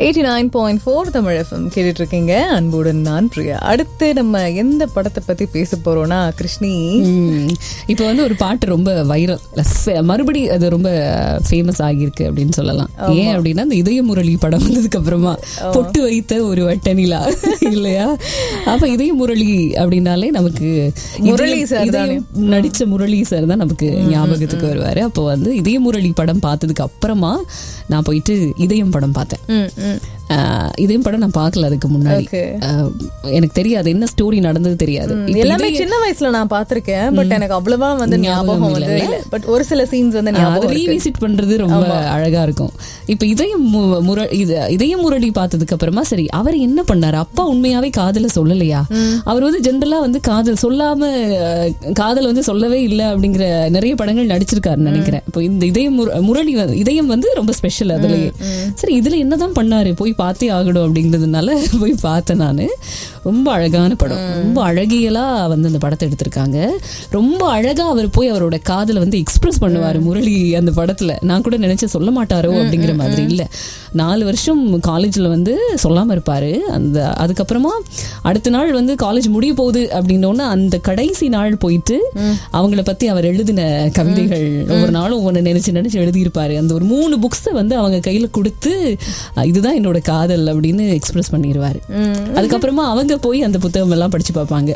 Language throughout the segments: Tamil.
Eighty nine point four Tamil FM கேட்டுட்டு இருக்கீங்க அன்புடன் நான் பிரியா அடுத்து நம்ம எந்த படத்தை பத்தி பேச போறோம்னா கிருஷ்ணி ம். இப்போ வந்து ஒரு பாட்டு ரொம்ப வைரல் மறுபடி அது ரொம்ப ஃபேமஸ் ஆகியிருக்கு அப்படின்னு சொல்லலாம் ஏன் அப்படின்னா இந்த இதய முரளி படம் வந்ததுக்கு அப்புறமா பொட்டு வைத்த ஒரு வட்டனிலா இல்லையா அப்ப இதய முரளி அப்படின்னாலே நமக்கு முரளி இதயம்- sir தானே? இதயம் நடிச்ச முரளி சார் தான் நமக்கு ஞாபகத்துக்கு வருவாரு அப்போ வந்து இதய முரளி படம் பார்த்ததுக்கு அப்புறமா நான் போயிட்டு இதயம் படம் பார்த்தேன் ம், ம். ஆஹ் இதயம் படம் நான் பார்க்கல அதுக்கு முன்னாடி Okay. ஆஹ் எனக்கு தெரியாது என்ன ஸ்டோரி நடந்தது தெரியாது இப்ப எல்லாமே இதயம் சின்ன வயசுல நான் பாத்திருக்கேன் பட் எனக்கு அவ்வளவா வந்து ஞாபகம் ஞாபகம் வந்து இல்லைல்ல? இல்ல பட் ஒரு சில சீன்ஸ் வந்து அதை ஞாபகம் இருக்கு. ரீவிசிட் பண்றது ரொம்ப அழகா இருக்கும் இப்ப இதயம் மு- முர இது இதய முரளி பார்த்ததுக்கு அப்புறமா சரி அவர் என்ன பண்ணாரு அப்பா உண்மையாவே காதல சொல்லலையா அவர் வந்து ஜென்ரலா வந்து காதல் சொல்லாம அஹ், காதல் வந்து சொல்லவே இல்லை அப்படிங்கிற நிறைய படங்கள் நடிச்சிருக்காருன்னு நினைக்கிறேன் இப்போ இந்த இதயம் முர- முரளி வந்து- இதயம் வந்து ரொம்ப ஸ்பெஷல் அதுலயே சரி இதுல என்னதான் பண்ணாரு போய் பார்த்தே ஆகணும் அப்படிங்கிறதுனால போய் பார்த்தேன் நானு ரொம்ப அழகான படம் ரொம்ப அழகியலா வந்து அந்த படத்தை எடுத்திருக்காங்க ரொம்ப அழகா அவர் போய் அவரோட காதலை வந்து எக்ஸ்பிரஸ் பண்ணுவாரு முரளி அந்த படத்துல நான் கூட நினைச்சு சொல்ல மாட்டாரோ அப்படிங்கிற மாதிரி இல்ல நாலு வருஷம் காலேஜ்ல வந்து சொல்லாம இருப்பாரு அந்த அதுக்கப்புறமா அடுத்த நாள் வந்து காலேஜ் முடிய போகுது அப்படின்னோன்னு அந்த கடைசி நாள் போயிட்டு அவங்கள பத்தி அவர் எழுதின கவிதைகள் ஒவ்வொரு நாளும் ஒவ்வொன்று நினைச்சு நினைச்சு எழுதியிருப்பாரு அந்த ஒரு மூணு புக்ஸை வந்து அவங்க கையில கொடுத்து அஹ், இதுதான் என்னோட காதல் அப்படின்னு எக்ஸ்பிரஸ் பண்ணிடுவாரு அதுக்கப்புறமா அவங்க போய் அந்த புத்தகம் எல்லாம் படிச்சு பார்ப்பாங்க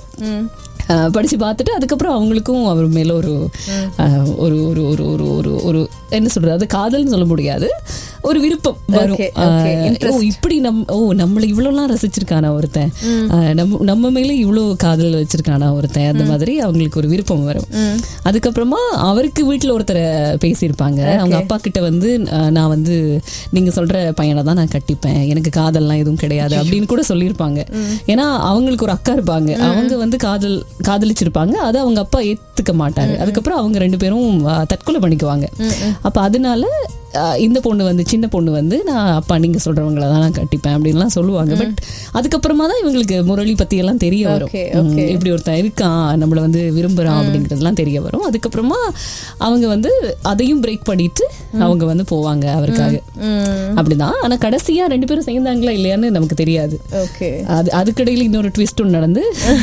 அஹ், படிச்சு பார்த்துட்டு அதுக்கப்புறம் அவங்களுக்கும் அவர் மேல ஒரு அஹ், ஒரு ஒரு ஒரு ஒரு ஒரு ஒரு என்ன சொல்றது அது காதல்னு சொல்ல முடியாது ஒரு விருப்பம் வரும் Okay, okay. அஹ், ஓ இப்படி நம் ஓ நம்மள இவ்வளவுலாம் ரசிச்சிருக்கானா ஒருத்தன் அஹ், நம்ம நம்ம மேல இவ்வளவு காதல் வச்சிருக்கானா ஒருத்தன் அந்த மாதிரி அவங்களுக்கு ஒரு விருப்பம் வரும் அதுக்கப்புறமா அவருக்கு வீட்டுல ஒருத்தரை பேசியிருப்பாங்க அவங்க அப்பா கிட்ட வந்து அஹ், நான் வந்து நீங்க சொல்ற பையனை தான் நான் கட்டிப்பேன் எனக்கு காதல்லாம் எதுவும் கிடையாது அப்படின்னு கூட சொல்லியிருப்பாங்க ஏன்னா அவங்களுக்கு ஒரு அக்கா இருப்பாங்க அவங்க வந்து காதல் காதலிச்சிருப்பாங்க அதை அவங்க அப்பா ஏத்துக்க மாட்டாங்க அதுக்கப்புறம் அவங்க ரெண்டு பேரும் அஹ், தற்கொலை பண்ணிக்குவாங்க அப்ப அதனால அஹ், இந்த பொண்ணு வந்து சின்ன பொண்ணு வந்து நான் அப்பா நீங்க சொல்றவங்கள தான் நான் கட்டிப்பேன் அப்படின்லாம் சொல்லுவாங்க பட் அதுக்கப்புறமா தான் இவங்களுக்கு முரளி பத்தி எல்லாம் தெரிய வரும் Okay, உம், இப்படி ஒருத்தன் இருக்கான் நம்மள வந்து விரும்புறான் அப்படிங்கறதெல்லாம் தெரிய வரும் அதுக்கப்புறமா அவங்க வந்து அதையும் பிரேக் பண்ணிட்டு அவங்க வந்து போவாங்க அவருக்காக ம், அப்படிதான் ஆனா கடைசியா ரெண்டு பேரும் சேர்ந்தாங்களா இல்லையான்னு நமக்கு தெரியாது ஓகே அது அதுக்கிடையில இன்னொரு ட்விஸ்ட் ஒன்று நடந்து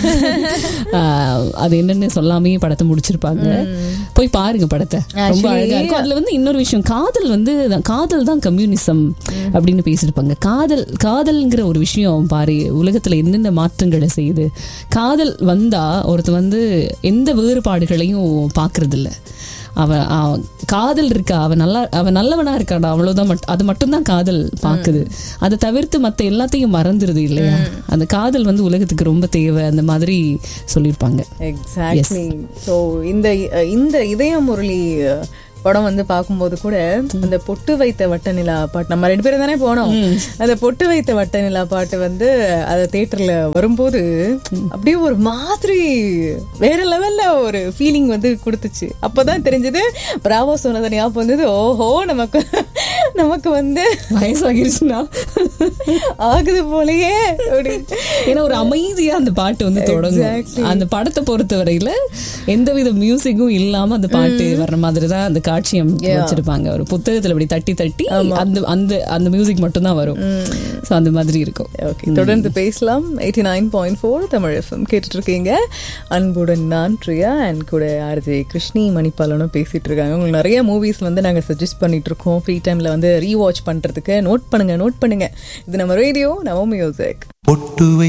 ஆஹ், அது என்னன்னு சொல்லாமே படத்தை முடிச்சிருப்பாங்க போய் பாருங்க படத்தை ரொம்ப அழகா இருக்கும் அதுல வந்து இன்னொரு விஷயம் காதல் வந்து காதல் தான் கம்யூனிசம் அப்படின்னு பேசியிருப்பாங்க காதல் காதல்ங்கிற ஒரு விஷயம் பாரு உலகத்துல என்னென்ன மாற்றங்களை செய்யுது காதல் வந்தா ஒருத்தர் வந்து எந்த வேறுபாடுகளையும் பாக்குறது இல்ல அவன் அவன் காதல் இருக்கா அவன் நல்லா அவன் நல்லவனா இருக்காடா அவ்வளவுதான் மட்- அது மட்டும்தான் காதல் பாக்குது அதை தவிர்த்து மத்த எல்லாத்தையும் மறந்துருது இல்லையா அந்த காதல் வந்து உலகத்துக்கு ரொம்ப தேவை அந்த மாதிரி சொல்லியிருப்பாங்க எக்ஸாக்ட்லி ஸோ இந்த இந்த இதய முரளி அஹ், படம் வந்து பார்க்கும்போது கூட அந்த பொட்டு வைத்த வட்ட நிலா பாட்டு நம்ம ரெண்டு பேரும் தானே போனோம் அந்த பொட்டு வைத்த வட்ட நிலா பாட்டு வந்து அது தேட்டர்ல வரும்போது அப்படியே ஒரு மாதிரி வேற லெவல்ல ஒரு ஃபீலிங் வந்து கொடுத்துச்சு அப்பதான் தெரிஞ்சது பிராவோ சொன்னது ஞாபகம் வந்தது ஓஹோ நமக்கு நமக்கு வந்து வயசாகிருச்சுன்னா ஆகுது போலயே அப்படின்னு ஏன்னா ஒரு அமைதியா அந்த பாட்டு வந்து தொடங்கும் அந்த படத்தை பொறுத்தவரையில எந்தவித மியூசிக்கும் இல்லாம அந்த பாட்டு வர்ற மாதிரி தான் அந்த காட்சியம் வச்சிருப்பாங்க ஒரு புத்தகத்துல இப்படி தட்டி தட்டி அந்த அந்த அந்த மியூசிக் மட்டும் தான் வரும் சோ அந்த மாதிரி இருக்கும் ஓகே தொடர்ந்து பேசலாம் eighty nine point four Tamil FM கேட்டுட்டு இருக்கீங்க அன்புடன் நான் பிரியா அண்ட் கூட ஆர்ஜே கிருஷ்ணி மணிப்பாலனும் பேசிட்டு இருக்காங்க உங்களுக்கு நிறைய மூவிஸ் வந்து நாங்கள் சஜஸ்ட் பண்ணிட்டு இருக்கோம் ஃப்ரீ டைம்ல வந்து ரீவாட்ச் பண்றதுக்கு நோட் பண்ணுங்க நோட் பண்ணுங்க இது நம்ம ரேடியோ நம்ம மியூசிக் பொட்டு